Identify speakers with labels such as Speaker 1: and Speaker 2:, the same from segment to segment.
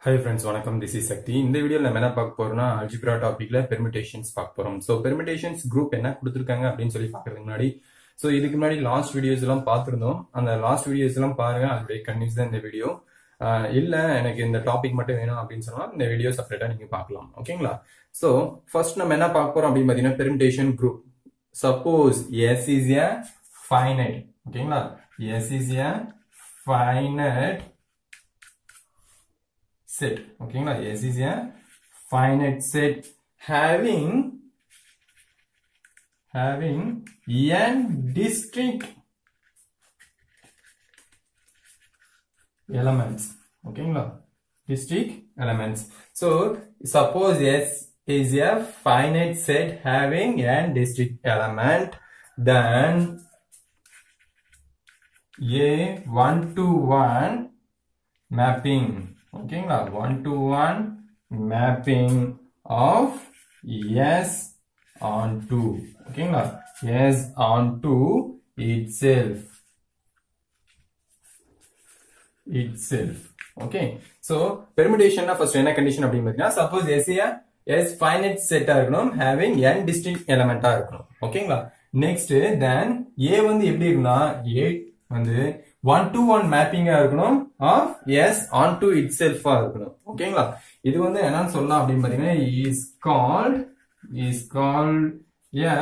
Speaker 1: Hi friends வணக்கம் this is Sakthi இந்த வீடியோவில் நம்ம என்ன பார்க்க போறோம்னா அல்ஜிப்ரா டாபிக்ல பெர்மிட்டேஷன்ஸ் பார்க்க போறோம் ஸோ பெர்மிட்டேஷன்ஸ் குரூப் என்ன கொடுத்துருக்காங்க அப்படின்னு சொல்லி பார்க்கறதுக்கு முன்னாடி ஸோ இதுக்கு முன்னாடி லாஸ்ட் வீடியோஸ் எல்லாம் பார்த்துருந்தோம் அந்த லாஸ்ட் வீடியோஸ் எல்லாம் பாருங்க அதோடைய கண்டினியூஸ் தான் இந்த வீடியோ இல்ல எனக்கு இந்த டாபிக் மட்டும் வேணும் அப்படின்னு சொன்னா இந்த வீடியோ செப்பரேட்டா நீங்க பார்க்கலாம் ஓகேங்களா ஸோ ஃபர்ஸ்ட் நம்ம என்ன பார்க்க போறோம் அப்படின்னு பார்த்தீங்கன்னா permutation group suppose S is a finite ஓகேங்களா S is a finite set ஓகேங்களா S is a finite set having having n distinct elements ஓகேங்களா distinct elements so suppose S is a finite set having n distinct element then a one to one mapping ஓகேங்களா one to one mapping of S onto ஓகேங்களா S onto itself itself okay so பெர்மிடேஷன்னா first என்ன condition அப்படின்னு பார்த்தீங்கன்னா suppose S A S finite செட்டா இருக்கணும் having என் டிஸ்டிங் எலமெண்டா இருக்கணும் ஓகேங்களா நெக்ஸ்ட் தென் ஏ வந்து எப்படி இருக்குன்னா ஏ வந்து ஒன் டு ஒன் மேப்பிங்கா இருக்கணும் ஆஃப் எஸ் ஆன் டு இட் செல்ஃபா இருக்கணும் ஓகேங்களா இது வந்து என்னன்னு சொல்லலாம் அப்படின்னு பாத்தீங்கன்னா is called is called a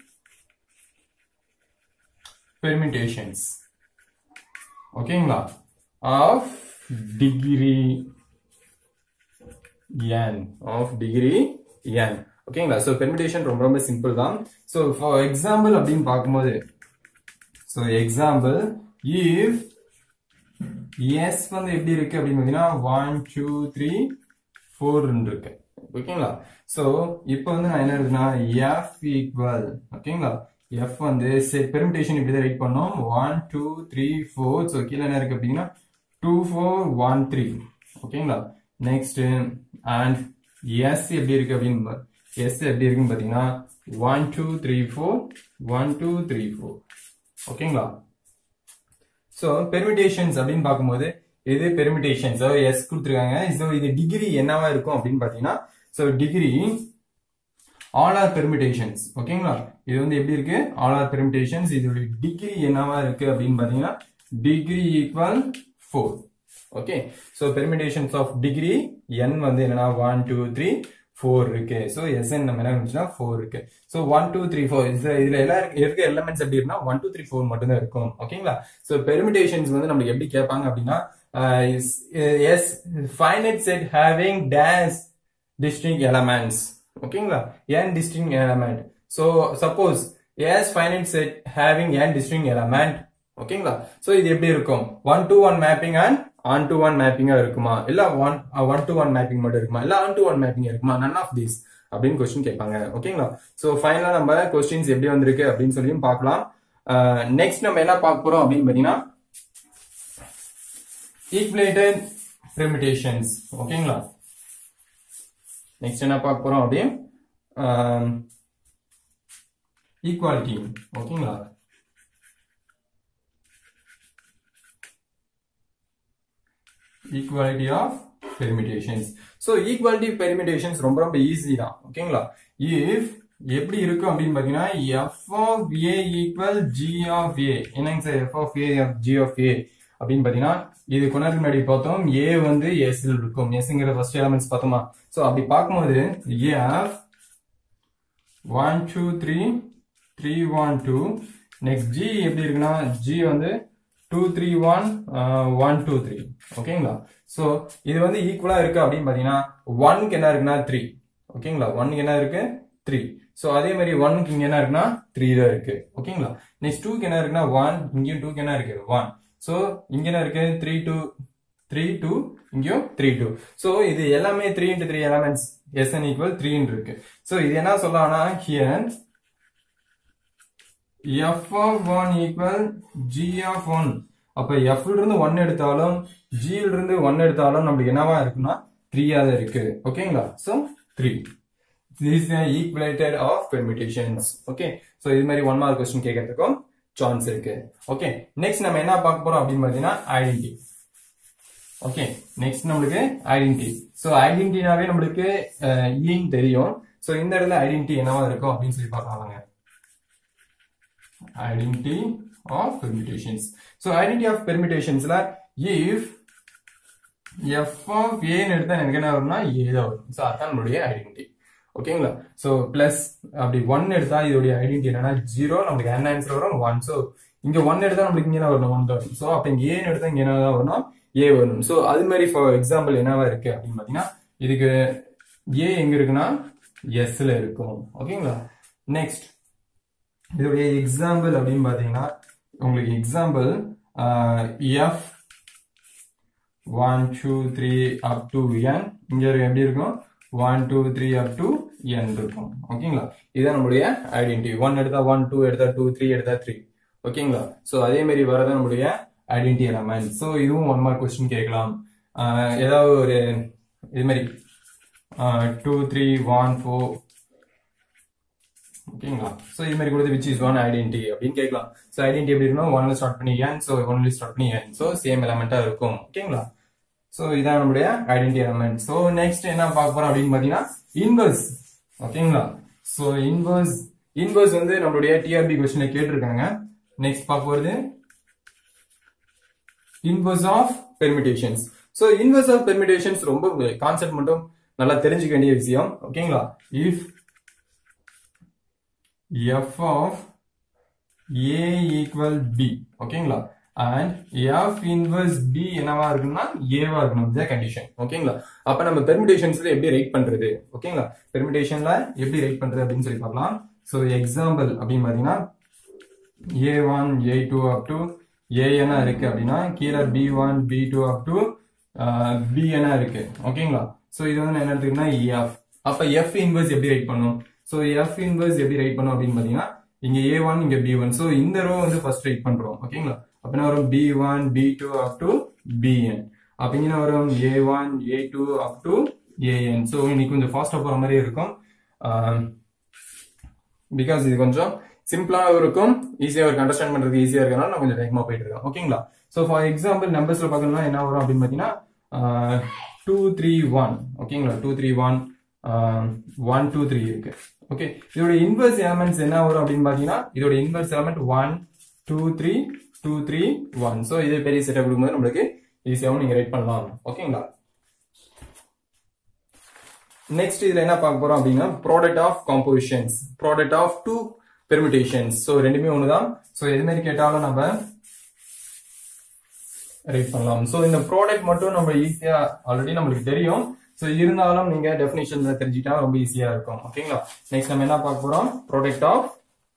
Speaker 1: permutations ஓகேங்களா of degree n of degree n ஓகேங்களா சோ பெர்மிட்டேஷன் ரொம்ப ரொம்ப சிம்பிள் தான் சோ ஃபார் எக்ஸாம்பிள் அப்படின்னு பார்க்கும்போது சோ எக்ஸாம்பிள் if s வந்து எப்படி இருக்கு அப்படின்னு பாத்தீங்கன்னா ஒன் டூ த்ரீ ஃபோர் இருக்கு ஓகேங்களா சோ இப்போ வந்து நான் என்ன இருக்குன்னா f ஈக்குவல் ஓகேங்களா f வந்து பெர்மிட்டேஷன் இப்படி தான் ரைட் பண்ணோம் one two three four so கீழே என்ன இருக்கு அப்படின்னா டூ ஃபோர் ஒன் த்ரீ ஓகேங்களா நெக்ஸ்ட் அண்ட் எஸ் எப்படி இருக்கு அப்படின்னு எஸ் எப்படி இருக்குன்னு பாத்தீங்கன்னா one two three four one two three four ஓகேங்களா ஸோ பெர்மிட்டேஷன்ஸ் அப்படின்னு பார்க்கும்போது இது பெர்மிட்டேஷன் ஸோ எஸ் கொடுத்துருக்காங்க ஸோ இது டிகிரி என்னவா இருக்கும் அப்படின்னு பார்த்தீங்கன்னா so degree all are permutations ஓகேங்களா இது வந்து எப்படி இருக்கு ஆல் ஆர் பெர்மிட்டேஷன்ஸ் இதோட டிகிரி என்னவா இருக்கு அப்படின்னு பார்த்தீங்கன்னா degree equal four okay so permutations of degree n வந்து என்னன்னா ஒன் டூ த்ரீ ஃபோர் இருக்கு ஸோ எஸ்என் நம்ம என்ன இருந்துச்சுன்னா ஃபோர் இருக்கு so one two three four இதுல எல்லாம் இருக்க எலமெண்ட்ஸ் எப்படி இருக்குன்னா ஒன் டூ த்ரீ ஃபோர் மட்டும் தான் இருக்கும் ஓகேங்களா ஸோ பெர்மிட்டேஷன்ஸ் வந்து நம்மளுக்கு எப்படி கேட்பாங்க அப்படின்னா எஸ் ஃபைனட் செட் ஹேவிங் டேஸ் டிஸ்டிங் எலமெண்ட்ஸ் ஓகேங்களா n distinct element so suppose S finite set having n distinct element ஓகேங்களா ஸோ இது எப்படி இருக்கும் one to one mapping and onto one மேப்பிங்கா இருக்குமா இல்ல one one to one mapping மட்டும் இருக்குமா இல்ல ஆன் டு ஒன் மேப்பிங் இருக்குமா நன் ஆஃப் தீஸ் அப்படின்னு கொஸ்டின் கேட்பாங்க ஓகேங்களா சோ ஃபைனலா நம்ம கொஸ்டின்ஸ் எப்படி வந்திருக்கு அப்படின்னு சொல்லியும் பார்க்கலாம் நெக்ஸ்ட் நம்ம என்ன பார்க்க போறோம் அப்படின்னு பாத்தீங்கன்னா ஈக்குவலேட்டட் பெர்மிட்டேஷன்ஸ் ஓகேங்களா நெக்ஸ்ட் என்ன பார்க்க போறோம் அப்படியே ஈக்குவாலிட்டி ஓகேங்களா equality of permutations so equality permutations ரொம்ப ரொம்ப ஈஸி தான் ஓகேங்களா இஃப் எப்படி இருக்கும் அப்படின்னு பாத்தீங்கன்னா f of a equal g of a என்னங்க sir f of a of g of a அப்படின்னு பாத்தீங்கன்னா இது கொண்டாடி முன்னாடி பார்த்தோம் ஏ வந்து எஸ் இருக்கும் எஸ்ங்கிற ஃபர்ஸ்ட் எலமெண்ட்ஸ் பார்த்தோமா ஸோ அப்படி பார்க்கும்போது f one two three three one two next g எப்படி இருக்குன்னா ஜி வந்து two three one one two three ஓகேங்களா ஸோ இது வந்து ஈக்குவலா இருக்கு அப்படின்னு பாத்தீங்கன்னா ஒன்க்கு என்ன இருக்குன்னா த்ரீ ஓகேங்களா ஒன்னுக்கு என்ன இருக்கு த்ரீ ஸோ அதே மாதிரி ஒன்னுக்கு இங்க என்ன இருக்குன்னா த்ரீ தான் இருக்கு ஓகேங்களா நெக்ஸ்ட் டூக்கு என்ன இருக்குன்னா ஒன் இங்கேயும் டூக்கு என்ன இருக்கு ஒன் ஸோ இங்க என்ன இருக்கு த்ரீ டூ த்ரீ டூ இங்கேயும் த்ரீ டூ ஸோ இது எல்லாமே three into three elements S n equal த்ரீன்னு இருக்கு ஸோ இது என்ன சொல்லலாம்னா here f of 1 equal g of 1 அப்ப f ல இருந்து 1 எடுத்தாலும் g ல இருந்து 1 எடுத்தாலும் நமக்கு என்னவா இருக்குன்னா 3 ஆ தான் இருக்கு ஓகேங்களா so 3 this is an equalated of permutations okay so இது மாதிரி ஒன் மார்க் கொஸ்டின் கேட்கறதுக்கும் சான்ஸ் இருக்கு ஓகே நெக்ஸ்ட் நம்ம என்ன பார்க்க போறோம் அப்படின்னு பாத்தீங்கன்னா ஐடென்டி ஓகே நெக்ஸ்ட் நம்மளுக்கு ஐடென்டி சோ ஐடென்டினாவே நம்மளுக்கு ஈன்னு தெரியும் சோ இந்த இடத்துல ஐடென்டி என்னவா இருக்கும் அப்படின்னு சொல்லி பார்க்கலாங்க identity of permutations so identity of பெர்மிட்டேஷன்ஸ்ல இஃப் எஃப் ஆஃப் ஏன்னு எடுத்தா எனக்கு என்ன வரும்னா ஏ தான் வரும் ஸோ அதான் நம்மளுடைய ஐடென்டி ஓகேங்களா ஸோ பிளஸ் அப்படி ஒன் எடுத்தா இதோடைய ஐடென்டி என்னன்னா ஜீரோ நம்மளுக்கு என்ன ஆன்சர் வரும் ஒன் ஸோ இங்க ஒன் எடுத்தா நம்மளுக்கு இங்க என்ன வரணும் ஒன் தான் வரும் ஸோ அப்ப இங்க ஏன்னு எடுத்தா இங்க என்ன தான் வரணும் ஏ வரணும் ஸோ அது மாதிரி ஃபார் எக்ஸாம்பிள் என்னவா இருக்கு அப்படின்னு பாத்தீங்கன்னா இதுக்கு ஏ எங்க இருக்குன்னா எஸ்ல இருக்கும் ஓகேங்களா நெக்ஸ்ட் இதோடைய எக்ஸாம்பிள் அப்படின்னு பாத்தீங்கன்னா உங்களுக்கு example f one two three up to n இங்க இருக்கு எப்படி இருக்கும் one two three up to n இருக்கும் ஓகேங்களா இதுதான் நம்மளுடைய ஐடென்டி ஒன் எடுத்தா ஒன் டூ எடுத்தா டூ த்ரீ எடுத்தா த்ரீ ஓகேங்களா சோ அதே மாதிரி வரதான் நம்மளுடைய ஐடென்டி எலமெண்ட் சோ இதுவும் ஒன் மார்க் கொஸ்டின் கேட்கலாம் ஆஹ் ஏதாவது ஒரு இது மாதிரி டூ த்ரீ ஒன் ஃபோர் ஓகேங்களா சோ இது மாதிரி கொடுத்து விச் இஸ் ஒன் ஐடென்டி அப்படின்னு கேட்கலாம் சோ ஐடென்டி எப்படி இருக்கணும் ஒன்ல ஸ்டார்ட் பண்ணி என் சோ ஒன்ல ஸ்டார்ட் பண்ணி என் சோ சேம் எலமெண்டா இருக்கும் ஓகேங்களா சோ இதான் நம்மளுடைய ஐடென்டி எலமெண்ட் சோ நெக்ஸ்ட் என்ன பார்க்க போறோம் அப்படின்னு பாத்தீங்கன்னா இன்வர்ஸ் ஓகேங்களா சோ இன்வர்ஸ் இன்வர்ஸ் வந்து நம்மளுடைய டிஆர்பி கொஸ்டின்ல கேட்டிருக்காங்க நெக்ஸ்ட் பார்க்க போறது inverse of permutations so inverse of permutations ரொம்ப கான்செப்ட் மட்டும் நல்லா தெரிஞ்சுக்க வேண்டிய விஷயம் ஓகேங்களா if f of a equal b ஓகேங்களா and f inverse b என்னவா இருக்குன்னா a வா இருக்கணும் இதுதான் கண்டிஷன் ஓகேங்களா அப்ப நம்ம பெர்மிட்டேஷன்ஸ்ல எப்படி ரைட் பண்றது ஓகேங்களா பெர்மிட்டேஷன்ல எப்படி ரைட் பண்றது அப்படின்னு சொல்லி பார்க்கலாம் சோ எக்ஸாம்பிள் அப்படின்னு பாத்தீங்கன்னா a one a two up to a என்ன இருக்கு அப்படின்னா கீழே b one b two up to b என்ன இருக்கு ஓகேங்களா சோ இது வந்து நான் என்ன எடுத்துக்கிட்டேன்னா எஃப் அப்ப எஃப் இன்வர்ஸ் எப்படி ரைட் பண்ணும் சோ எஃப் இன்வர்ஸ் எப்படி ரைட் பண்ணும் அப்படின்னு பாத்தீங்கன்னா இங்க ஏ ஒன் இங்க பி ஒன் சோ இந்த ரோ வந்து ஃபர்ஸ்ட் ரைட் பண்றோம் ஓகேங்களா அப்ப என்ன வரும் b one b two up to PN அப்ப இங்க என்ன வரும் a one a two up to a n so இன்னைக்கு கொஞ்சம் ஃபாஸ்டா போற மாதிரி இருக்கும் பிகாஸ் இது கொஞ்சம் சிம்பிளாகவும் இருக்கும் ஈஸியா இருக்கு அண்டர்ஸ்டாண்ட் பண்றதுக்கு ஈஸியா இருக்கனால நான் கொஞ்சம் வேகமா போயிட்டு இருக்கேன் ஓகேங்களா சோ ஃபார் எக்ஸாம்பிள் நம்பர்ஸ்ல பார்க்கணும்னா என்ன வரும் அப்படின்னு பாத்தீங்கன்னா டூ த்ரீ ஒன் ஓகேங்களா two three one one two three இருக்கு ஓகே இதோட இன்வர்ஸ் எலமெண்ட்ஸ் என்ன வரும் அப்படின்னு பாத்தீங்கன்னா இதோட inverse element one two three two three one so இதே பெரிய செட்டப் கொடுக்கும்போது நம்மளுக்கு ஈஸியாகவும் நீங்க ரைட் பண்ணலாம் ஓகேங்களா நெக்ஸ்ட் இதுல என்ன பார்க்க போறோம் அப்படின்னா product of compositions product of two permutations so ரெண்டுமே ஒண்ணுதான் ஸோ எது மாதிரி கேட்டாலும் நம்ம ரைட் பண்ணலாம் ஸோ இந்த ப்ராடக்ட் மட்டும் நம்ம ஈஸியா ஆல்ரெடி நம்மளுக்கு தெரியும் ஸோ இருந்தாலும் நீங்க டெஃபினேஷன்ல தெரிஞ்சுட்டா ரொம்ப ஈஸியா இருக்கும் ஓகேங்களா நெக்ஸ்ட் நம்ம என்ன பார்க்க போறோம் product of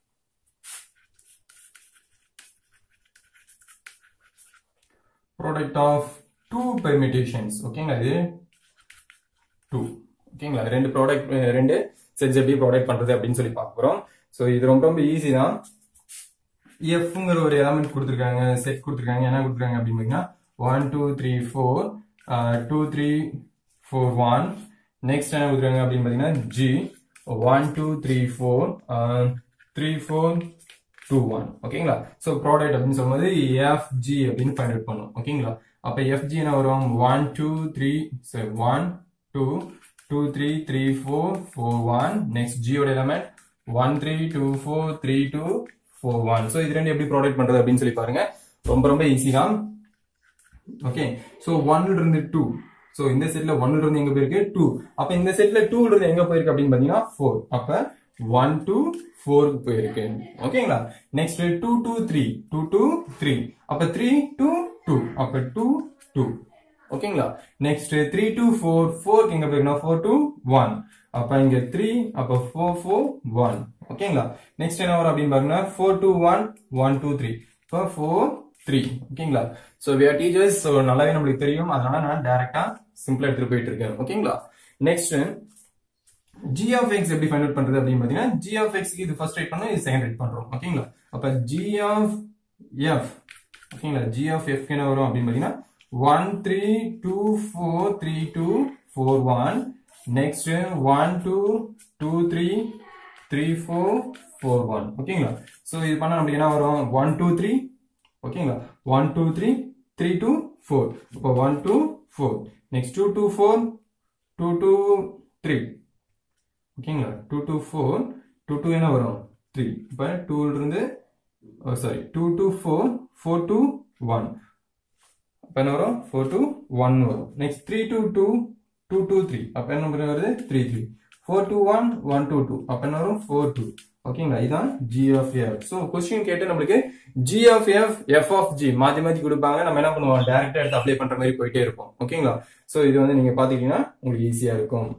Speaker 1: product of two permutations ஓகேங்களா இது டூ ஓகேங்களா ரெண்டு ப்ராடக்ட் ரெண்டு செட்ஸ் எப்படி ப்ராடக்ட் பண்றது அப்படின்னு சொல்லி பார்க்க போறோம் ஸோ இது ரொம்ப ரொம்ப ஈஸி தான் எஃப்ங்கிற ஒரு எலமெண்ட் கொடுத்துருக்காங்க செட் கொடுத்துருக்காங்க என்ன கொடுத்துருக்காங்க அப்படின்னு பார்த்தீங்கன்னா one two three four two three four one next என்ன கொடுத்துருக்காங்க அப்படின்னு பார்த்தீங்கன்னா g one two three four three four two one ஓகேங்களா ஸோ ப்ராடக்ட் அப்படின்னு சொல்லும்போது எஃப்ஜி அப்படின்னு ஃபைண்ட் அவுட் பண்ணும் ஓகேங்களா அப்போ எஃப்ஜி என்ன வரும் one two three one two two three three four four one next ஜியோட element one three two four three two four one so இது ரெண்டு எப்படி ப்ராடக்ட் பண்றது அப்படின்னு சொல்லி பாருங்க ரொம்ப ரொம்ப ஈஸி தான் ஓகே ஸோ ஒன்ல இருந்து டூ ஸோ இந்த செட்ல ஒன்ல இருந்து எங்க போயிருக்கு டூ அப்ப இந்த செட்ல டூல இருந்து எங்க போயிருக்கு அப்படின்னு பாத்தீங்கன்னா ஃபோர் அப்ப ஒன் டூ ஃபோருக்கு போயிருக்கு ஓகேங்களா next two two three two two three அப்ப த்ரீ டூ டூ அப்ப டூ டூ ஓகேங்களா நெக்ஸ்ட் த்ரீ டூ ஃபோர் ஃபோருக்கு எங்க போயிருக்கணும் ஃபோர் டூ ஒன் அப்ப இங்க த்ரீ அப்ப ஃபோர் ஃபோர் ஒன் ஓகேங்களா நெக்ஸ்ட் என்ன வரும் அப்படின்னு பாருங்க four two one one two three இப்போ ஃபோர் த்ரீ ஓகேங்களா so we are teachers so நல்லாவே நம்மளுக்கு தெரியும் அதனால நான் டைரக்டா சிம்பிளா எடுத்துட்டு போயிட்டு இருக்கேன் ஓகேங்களா நெக்ஸ்ட் g of x எப்படி ஃபைண்ட் அவுட் பண்றது அப்படின்னு பாத்தீங்கன்னா g of x க்கு இது ஃபர்ஸ்ட் ரைட் பண்ணோம் இது செகண்ட் ரைட் பண்றோம் ஓகேங்களா அப்ப g of f ஓகேங்களா g of f என்ன வரும் அப்படின்னு பாத்தீங்கன்னா one three two four three two four one next one two two three three four four one ஓகேங்களா ஸோ இது பண்ணா நம்மளுக்கு என்ன வரும் ஒன் டூ த்ரீ ஓகேங்களா one two three three two four இப்போ one two four next two two four two two three ஓகேங்களா two two four two two என்ன வரும் த்ரீ இப்போ டூல இருந்து sorry two two four four two one அப்போ என்ன வரும் ஃபோர் டூ ஒன் வரும் next three two two two two three அப்போ என்ன நம்பர் வருது three three four two one one two two அப்போ என்ன வரும் ஃபோர் டூ ஓகேங்களா இதான் g of f so question கேட்டு நம்மளுக்கு g of f f of g மாத்தி மாத்தி கொடுப்பாங்க நம்ம என்ன பண்ணுவோம் டேரக்டா எடுத்து அப்ளை பண்ற மாதிரி போயிட்டே இருப்போம் ஓகேங்களா ஸோ இது வந்து நீங்க பாத்தீங்கன்னா உங்களுக்கு ஈஸியா இருக்கும்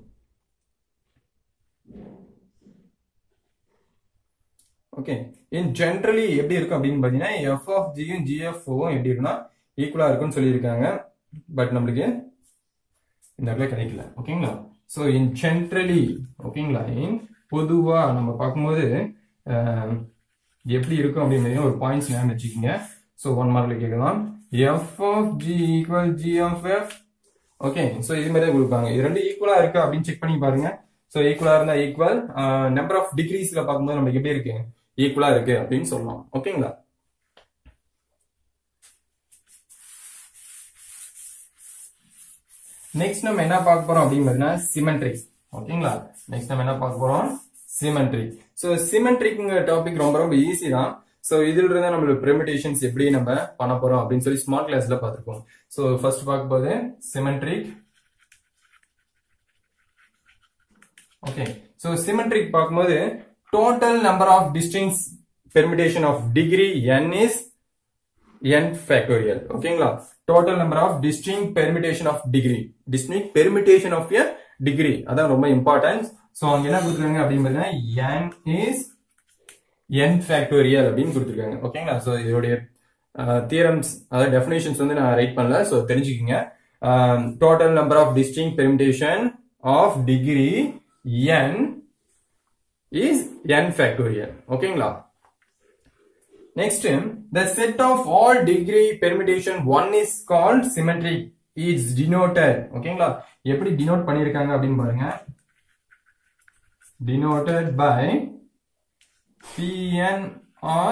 Speaker 1: ஓகே இன் ஜென்ரலி எப்படி இருக்கும் அப்படின்னு பாத்தீங்கன்னா எஃப் ஆஃப் ஜியும் ஜிஎஃப்ஓவும் எப்படி இருக்குன்னா ஈக்குவலா இருக்கும்னு சொல்லியிருக்காங்க பட் நம்மளுக்கு இந்த இடத்துல கிடைக்கல ஓகேங்களா ஸோ இன் ஜென்ரலி ஓகேங்களா இன் பொதுவா நம்ம பார்க்கும்போது அஹ், எப்படி இருக்கும் அப்படின்னு ஒரு பாயிண்ட்ஸ் ஞாபகம் வச்சுக்கோங்க ஸோ ஒன் மார்க்ல கேட்கலாம் f of g equal g of f okay so இது மாதிரி தான் கொடுப்பாங்க இது ரெண்டு ஈக்குவலா இருக்கா அப்படின்னு செக் பண்ணி பாருங்க ஸோ ஈக்குவலா இருந்தா ஈக்குவல் நம்பர் ஆஃப் டிகிரிஸ்ல பார்க்கும்போது நமக்கு எப்படி இருக்கு ஈக்குவலா இருக்கு அப்படின்னு சொல்லலாம் ஓகேங்களா நெக்ஸ்ட் நம்ம என்ன பார்க்க போறோம் அப்படின்னு பார்த்தீங்கன்னா சிமெட்ரிக் ஓகேங்களா நெக்ஸ்ட் நம்ம என்ன பார்க்க போறோம் சிமெட்ரிக் ஸோ சிமெட்ரிக்ங்கிற டாபிக் ரொம்ப ரொம்ப ஈஸி தான் ஸோ இதுல இருந்தா நம்மளுக்கு பெர்மிட்டேஷன்ஸ் எப்படி நம்ம பண்ண போறோம் அப்படின்னு சொல்லி ஸ்மார்ட் கிளாஸ்ல பார்த்துருக்கோம் ஸோ ஃபர்ஸ்ட் பார்க்க போது சிமெட்ரிக் ஓகே ஸோ சிமெட்ரிக் பார்க்கும்போது total number of distinct permutation of degree n is n factorial ஓகேங்களா total number of distinct permutation of degree distinct permutation of a degree அதான் ரொம்ப இம்பார்ட்டன்ட் சோ அங்க என்ன கொடுத்துருக்காங்க அப்படின்னு பார்த்தீங்கன்னா n is n factorial அப்படின்னு கொடுத்துருக்காங்க ஓகேங்களா சோ இதோடைய தியரம்ஸ் அதாவது டெஃபினேஷன்ஸ் வந்து நான் ரைட் பண்ணல சோ தெரிஞ்சுக்கங்க total number of distinct permutation of degree n is n factorial ஓகேங்களா Next, the set of all degree permutation 1 is called symmetric is denoted. ஓகேங்களா எப்படி denote பண்ணிருக்காங்க அப்படின்னு பாருங்க denoted by pn or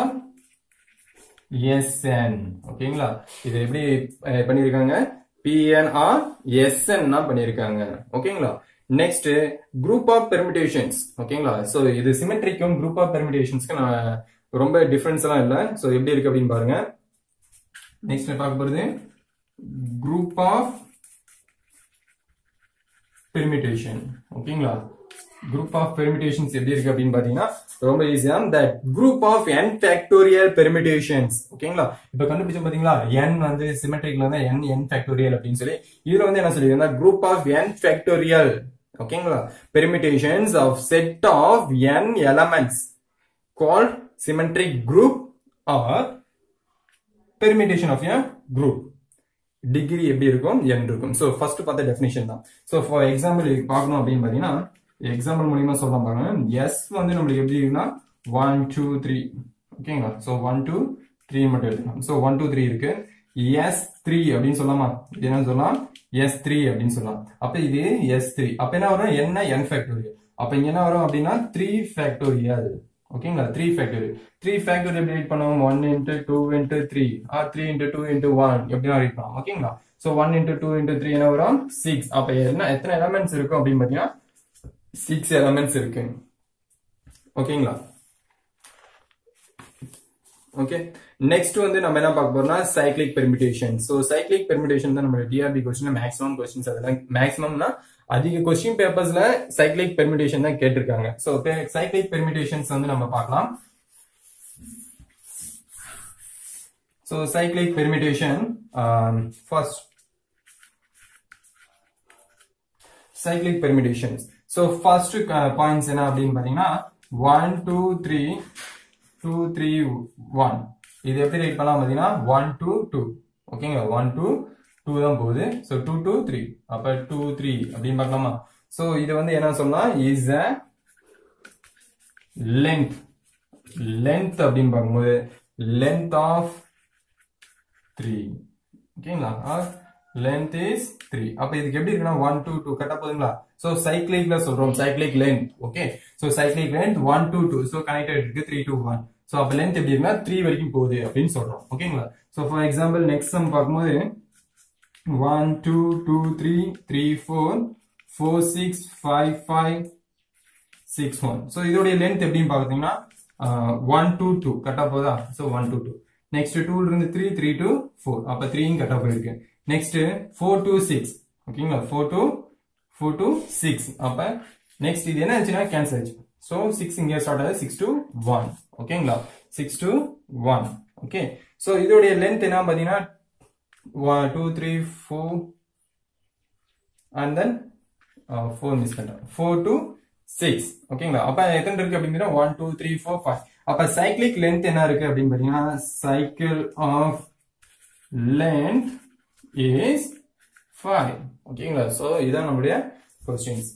Speaker 1: sn ஓகேங்களா இது எப்படி அஹ், பண்ணிருக்காங்க pn or sn தான் பண்ணிருக்காங்க ஓகேங்களா நெக்ஸ்ட் குரூப் ஆஃப் பெர்மிட்டேஷன்ஸ் ஓகேங்களா சோ இது சிமெட்ரிக்கும் குரூப் ஆஃப் பெர்மிட்டேஷன்ஸ்க்கு நான் ரொம்ப டிஃபரன்ஸ் எல்லாம் இல்ல சோ எப்படி இருக்கு அப்படின்னு பாருங்க நெக்ஸ்ட் பார்க்க போறது குரூப் ஆஃப் பெர்மிட்டேஷன் ஓகேங்களா குரூப் ஆஃப் பெர்மிட்டேஷன்ஸ் எப்படி இருக்கு அப்படின்னு பாத்தீங்கன்னா ரொம்ப ஈஸியா that group of n factorial permutations ஓகேங்களா இப்ப கண்டுபிடிச்ச பாத்தீங்களா n வந்து சிமெட்ரிக்ல வந்து n n ஃபேக்டோரியல் அப்படின்னு சொல்லி இதுல வந்து என்ன சொல்லியிருந்தா குரூப் ஆஃப் n ஃபேக்டோரியல் ஓகேங்களா permutations of set of n elements called symmetric group or permutation of a group degree எப்படி இருக்கும் n இருக்கும் ஸோ ஃபர்ஸ்ட் பார்த்த டெஃபினேஷன் தான் ஸோ ஃபார் எக்ஸாம்பிள் பார்க்கணும் அப்படின்னு பார்த்தீங்கன்னா எக்ஸாம்பிள் மூலியமா சொல்ல பாருங்க எஸ் வந்து நம்மளுக்கு எப்படி இருக்குன்னா ஒன் டூ த்ரீ ஓகேங்களா ஸோ ஒன் டூ த்ரீ மட்டும் எடுத்துக்கலாம் ஸோ ஒன் டூ த்ரீ இருக்கு எஸ் த்ரீ அப்படின்னு சொல்லலாமா இது என்ன சொல்லலாம் எஸ் த்ரீ அப்படின்னு சொல்லலாம் அப்ப இது எஸ் த்ரீ அப்ப என்ன வரும் என்ன என் ஃபேக்டோரியல் அப்ப இங்க என்ன வரும் அப்படின்னா த்ரீ ஃபேக்டோரியல் ஓகேங்களா த்ரீ ஃபேக்டோரியல் த்ரீ ஃபேக்டோரியல் எப்படி ரீட் பண்ணுவோம் one into two into three or three into two into one எப்படினா ரீட் பண்ணுவோம் ஓகேங்களா so one into two into three என்ன வரும் சிக்ஸ் அப்ப என்ன எத்தனை எலமெண்ட்ஸ் இருக்கும் அப்படின்னு பாத்தீங்கன்னா சிக்ஸ் எலமெண்ட்ஸ் இருக்கு ஓகேங்களா ஓகே நெக்ஸ்ட் வந்து நம்ம என்ன பார்க்க போறோம்னா cyclic permutation so cyclic permutation தான் நம்ம டிஆர்பி கொஸ்டின் மேக்ஸிமம் கொஸ்டின்ஸ் அதெல்லாம் மேக்ஸிமம்னா அதிக கொஸ்டின் பேப்பர்ஸ்ல சைக்ளிக் பெர்மிட்டேஷன் தான் கேட்டிருக்காங்க ஸோ சைக்ளிக் பெர்மிட்டேஷன்ஸ் வந்து நம்ம பார்க்கலாம் so cyclic permutation first cyclic permutations. So first uh, points என்ன அப்படின்னு பாத்தீங்கன்னா one two three two three one இது எப்படி ரைட் பண்ணலாம் பாத்தீங்கன்னா ஒன் டூ டூ ஓகேங்களா ஒன் டூ டூ தான் போகுது ஸோ டூ டூ த்ரீ அப்ப டூ த்ரீ அப்படின்னு பார்க்கலாமா ஸோ இது வந்து என்ன சொல்லலாம் இஸ் அ லென்த் லென்த் அப்படின்னு பார்க்கும்போது லென்த் ஆஃப் த்ரீ ஓகேங்களா லென்த் இஸ் த்ரீ அப்ப இதுக்கு எப்படி இருக்குன்னா ஒன் டூ டூ கரெக்டா போதுங்களா சோ சைக்ளிக்ல சொல்றோம் cyclic length okay so cyclic length one two two so connected இருக்கு த்ரீ டூ ஒன் சோ அப்ப லென்த் எப்படி இருக்குன்னா த்ரீ வரைக்கும் போகுது அப்படின்னு சொல்றோம் ஓகேங்களா so for example next some பார்க்கும்போது one two two three three four four six five five six one so இதோடைய லென்த் எப்படின்னு பார்த்தீங்கன்னா ஒன் டூ டூ கரெக்டாக போதா so one two two next டூல இருந்து த்ரீ த்ரீ டூ ஃபோர் அப்போ த்ரீயும் கரெக்டாக போயிருக்கு நெக்ஸ்ட் ஃபோர் டூ சிக்ஸ் ஓகேங்களா four two four two six அப்போ நெக்ஸ்ட் இது என்ன ஆச்சுன்னா கேன்சல் ஆச்சு ஸோ சிக்ஸ் இங்கே ஸ்டார்ட் ஆகுது சிக்ஸ் டூ ஒன் ஓகேங்களா six two one okay so இதோடைய லென்த் என்ன பார்த்தீங்கன்னா one two three four and then four miss பண்ணிட்டேன் ஃபோர் டூ சிக்ஸ் ஓகேங்களா அப்ப எத்தனை இருக்கு அப்படிங்கிற one two three four five அப்ப சைக்கிளிக் லென்த் என்ன இருக்கு அப்படின்னு பாத்தீங்கன்னா cycle of length is five ஓகேங்களா சோ இதான் நம்மளுடைய questions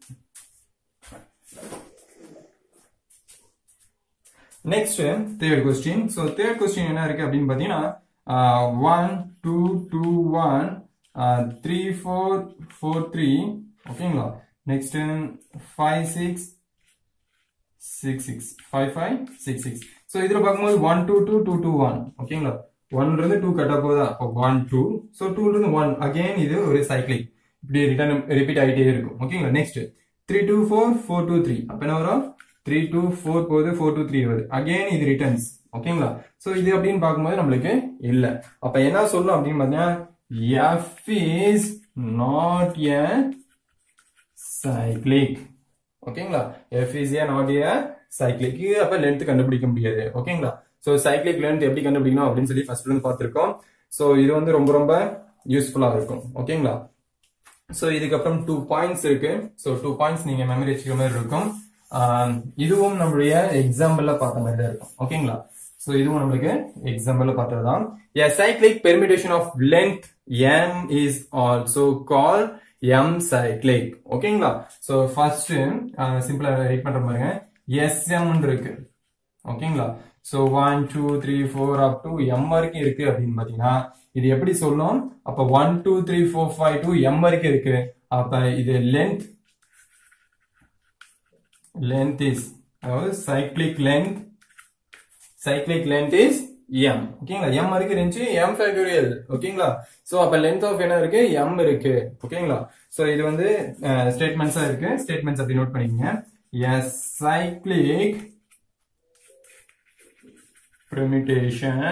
Speaker 1: next third question so third question என்ன இருக்கு அப்படின்னு பாத்தீங்கன்னா one two two one three four four three ஓகேங்களா next five six six six five five six six so இதில் பார்க்கும்போது one two two two two one ஓகேங்களா ஒன்ல இருந்து டூ கட்ட போதா அப்போ ஒன் டூ ஸோ டூல இருந்து ஒன் அகைன் இது ஒரு சைக்கிளிக் இப்படி ரிட்டர்ன் ரிப்பீட் ஆகிட்டே இருக்கும் ஓகேங்களா next three two four four two three அப்போ என்ன வரும் த்ரீ டூ ஃபோர் போகுது ஃபோர் டூ த்ரீ வருது அகைன் இது ரிட்டர்ன்ஸ் ஓகேங்களா ஸோ இது அப்படின்னு பார்க்கும்போது நம்மளுக்கு இல்லை அப்போ என்ன சொல்லணும் அப்படின்னு பார்த்தீங்கன்னா F is not a cyclic ஓகேங்களா F is a not a cyclic அப்ப லென்த் கண்டுபிடிக்க முடியாது ஓகேங்களா சோ சைக்ளிக் லென்த் எப்படி கண்டுபிடிக்கணும் அப்படின்னு சொல்லி ஃபர்ஸ்ட் வந்து பார்த்திருக்கோம் சோ இது வந்து ரொம்ப ரொம்ப யூஸ்ஃபுல்லா இருக்கும் ஓகேங்களா சோ இதுக்கப்புறம் டூ பாயிண்ட்ஸ் இருக்கு சோ டூ பாயிண்ட்ஸ் நீங்க மெமரி வச்சுக்கிற மாதிரி இருக்கும் ஆஹ் இதுவும் நம்மளுடைய எக்ஸாம்பிள்ல பார்த்த மாதிரி தான் இருக்கும் ஓகேங்களா சோ இதுவும் நம்மளுக்கு எக்ஸாம்பிள்ல பார்த்ததுதான் a cyclic permutation of length m is also called m cyclic ஓகேங்களா சோ ஃபர்ஸ்ட் சிம்பிளா ரைட் பண்ற பாருங்க sm இருக்கு ஓகேங்களா so one two three four up to M வரைக்கும் இருக்கு அப்படின்னு பாத்தீங்கன்னா இது எப்படி சொல்லும் அப்ப one two three four five two M வரைக்கும் இருக்கு அப்ப இது லென்த் length is அதாவது cyclic length cyclic length is m ஓகேங்களா m வரைக்கும் இருந்துச்சு m ஃபேக்டோரியல் ஓகேங்களா சோ அப்ப length of என்ன இருக்கு m இருக்கு ஓகேங்களா சோ இது வந்து ஸ்டேட்மெண்ட்ஸா இருக்கு ஸ்டேட்மெண்ட்ஸ் அப்படி நோட் பண்ணிக்கங்க a cyclic permutation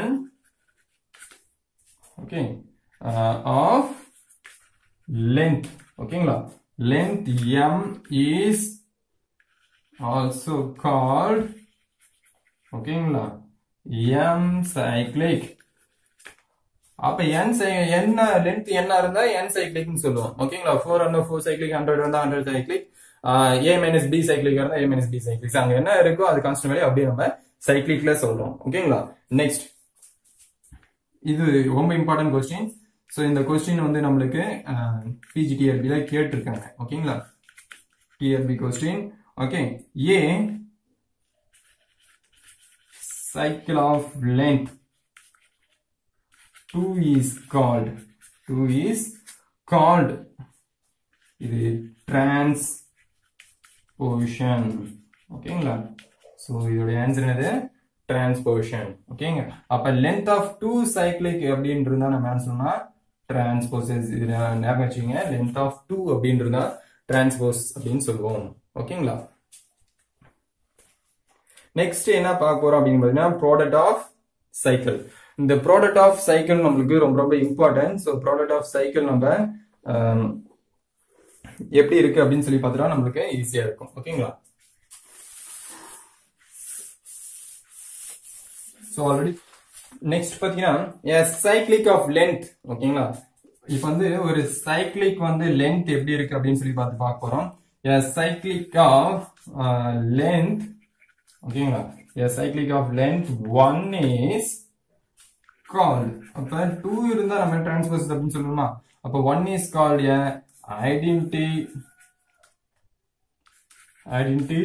Speaker 1: okay uh, of length ஓகேங்களா length m is also called ஓகேங்களா m cyclic அப்ப n cy- என்ன லென்த் என்ன இருந்தா n சைக்கிளிக்னு சொல்லுவோம் ஓகேங்களா ஃபோர் இருந்தா ஃபோர் சைக்கிளிக் ஹண்ட்ரட் இருந்தா hundred cyclic A minus B cyclic இருந்தா ஏ மைனஸ் பி சைக்கிளிக் அங்க என்ன இருக்கோ அது கான்ஸ்டன்ட் வேல்யூ அப்படியே நம்ம சைக்கிளிக்ல சொல்றோம் ஓகேங்களா நெக்ஸ்ட் இது ரொம்ப இம்பார்ட்டன்ட் கொஸ்டின் ஸோ இந்த கொஸ்டின் வந்து நம்மளுக்கு பிஜிடிஆர்பில கேட்டிருக்காங்க ஓகேங்களா TRB question okay a cycle of length 2 is called 2 is called இது transposition ஓகேங்களா ஸோ இதோட ஆன்சர் என்னது டிரான்ஸ்போஷன் ஓகேங்க அப்ப லென்த் ஆஃப் டூ சைக்கிளிக் அப்படின்னு இருந்தா நம்ம என்ன சொன்னா டிரான்ஸ்போசஸ் இது ஞாபகம் வச்சுக்கோங்க லென்த் ஆஃப் டூ அப்படின்னு இருந்தா டிரான்ஸ்போஸ் அப்படின்னு சொல்லுவோம் ஓகேங்களா நெக்ஸ்ட் என்ன பார்க்க போறோம் அப்படின்னு பார்த்தீங்கன்னா ப்ராடக்ட் ஆஃப் சைக்கிள் இந்த ப்ராடக்ட் ஆஃப் சைக்கிள் நம்மளுக்கு ரொம்ப ரொம்ப important so product of cycle நம்ம ஆம், எப்படி இருக்கு அப்படின்னு சொல்லி பார்த்தோம்னா நம்மளுக்கு ஈஸியா இருக்கும் ஓகேங்களா ஸோ ஆல்ரெடி நெக்ஸ்ட் பார்த்தீங்கன்னா சைக்கிளிக் ஆஃப் லென்த் ஓகேங்களா இப்போ வந்து ஒரு சைக்கிளிக் வந்து லென்த் எப்படி இருக்கு அப்படின்னு சொல்லி பார்த்து பார்க்க போறோம் சைக்கிளிக் ஆஃப் லென்த் ஓகேங்களா cyclic of length one is called அப்ப டூ இருந்தா நம்ம டிரான்ஸ்போஸ் அப்படின்னு சொல்லணுமா அப்ப one is called identity identity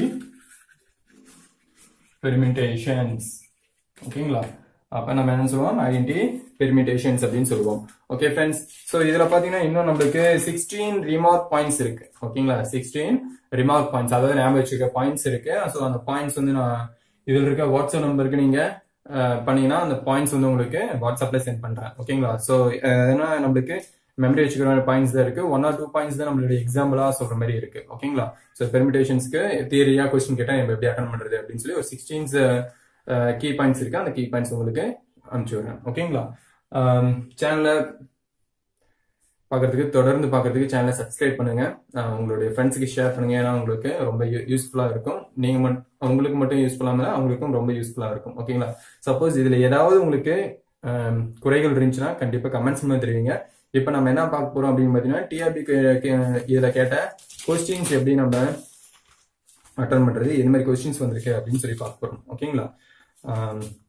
Speaker 1: permutations ஓகேங்களா அப்ப நம்ம என்ன சொல்லுவோம் ஐடென்டி பெர்மிட்டேஷன்ஸ் அப்படின்னு சொல்லுவோம் ஓகே ஃப்ரெண்ட்ஸ் சோ இதுல பாத்தீங்கன்னா இன்னும் நம்மளுக்கு சிக்ஸ்டீன் ரிமார்க் பாயிண்ட்ஸ் இருக்கு ஓகேங்களா சிக்ஸ்டீன் ரிமார்க் பாயிண்ட்ஸ் அதாவது ஞாபகம் வச்சுக்க பாயிண்ட்ஸ் இருக்கு ஸோ அந்த பாயிண்ட்ஸ் வந்து நான் இதுல இருக்க வாட்ஸ்அப் நம்பருக்கு நீங்க அஹ், பண்ணீங்கன்னா அந்த பாயிண்ட்ஸ் வந்து உங்களுக்கு வாட்ஸ்அப்ல சென்ட் பண்றேன் ஓகேங்களா ஸோ ஏன்னா நம்மளுக்கு மெமரி வச்சுக்கிற பாயிண்ட்ஸ் தான் இருக்கு ஒன் ஆர் டூ பாயிண்ட்ஸ் தான் நம்மளுடைய எக்ஸாம்பிளா சொல்ற மாதிரி இருக்கு ஓகேங்களா ஸோ பெர்மிடேஷன்ஸ்க்கு தியரியா கொஸ்டின் கேட்டா நம்ம எப்படி அட்டன் பண்றது அப்படின்னு சொல்லி ஒரு சிக்ஸ்டீன்ஸ் கீ பாயிண்ட்ஸ் இருக்கு அந்த கீ பாயிண்ட்ஸ் உங்களுக்கு அனுப்பிச்சு விடுறேன் ஓகேங்களா சேனலை பார்க்கறதுக்கு தொடர்ந்து பார்க்கறதுக்கு சேனலை சப்ஸ்கிரைப் பண்ணுங்க அஹ் உங்களுடைய ஃப்ரெண்ட்ஸுக்கு ஷேர் பண்ணுங்க ஏன்னா உங்களுக்கு ரொம்ப யூஸ்ஃபுல்லா இருக்கும் நீங்க மட்டும் உங்களுக்கு மட்டும் யூஸ்ஃபுல்லா இருந்தா அவங்களுக்கும் ரொம்ப யூஸ்ஃபுல்லா இருக்கும் ஓகேங்களா சப்போஸ் இதுல ஏதாவது உங்களுக்கு அஹ், குறைகள் இருந்துச்சுன்னா கண்டிப்பா கமெண்ட்ஸ் மூலம் தெரிவிங்க இப்போ நம்ம என்ன பார்க்க போறோம் அப்படின்னு பார்த்தீங்கன்னா டிஆர்பி இதுல கேட்ட கொஸ்டின்ஸ் எப்படி நம்ம அட்டன் பண்றது எது மாதிரி கொஸ்டின்ஸ் வந்திருக்கு அப்படின்னு சொல்லி பார்க்க போறோம் ஓகேங்களா